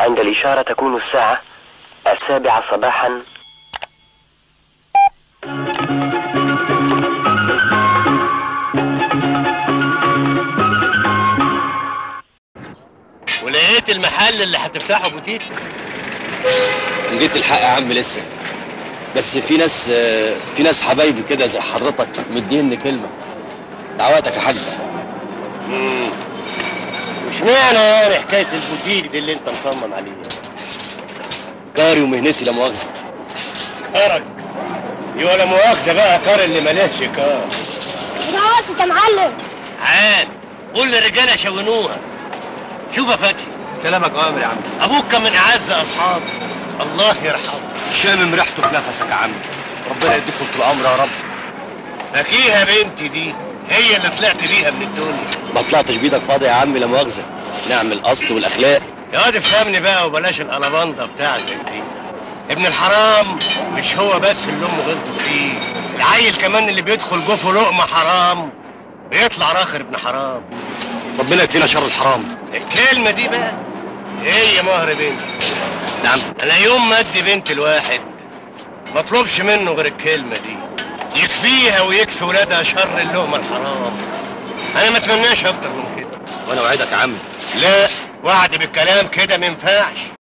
عند الإشارة تكون الساعة السابعة صباحا ولقيت المحل اللي هتفتحه بوتيك جيت الحق يا عم لسه بس في ناس آه، في ناس حبايبي كده زي حضرتك مديني كلمه دعواتك يا حاج مش معنى يعني حكايه البوتيك دي اللي انت مصمم عليها كاري ومهنتي لا مؤاخذه كارك دي ولا مؤاخذه بقى كار اللي ملهاش كار خلاص يا معلم عاد قول للرجاله شونوها شوف يا فتحي كلامك اوامر يا عم ابوك كان من اعز اصحابي الله يرحمه شامم ريحته في نفسك يا عم ربنا يديكم طول العمر يا رب فكيها بنتي دي هي اللي طلعت بيها من الدنيا ما طلعتش بايدك فاضي يا عم لا مؤاخذه نعم الاصل والاخلاق يا واد افهمني بقى وبلاش القلبانده بتاعتك دي ابن الحرام مش هو بس اللي امه غلطت فيه العيل كمان اللي بيدخل جوفه لقمه حرام بيطلع راخر ابن حرام ربنا يكفينا شر الحرام الكلمه دي بقى هي مهر بنتي نعم انا يوم ما ادي بنت الواحد ما اطلبش منه غير الكلمه دي يكفيها ويكفي ولادها شر اللقمه الحرام انا ما اتمناش اكتر من كده وانا اوعدك يا عم لا وعد بالكلام كده ما ينفعش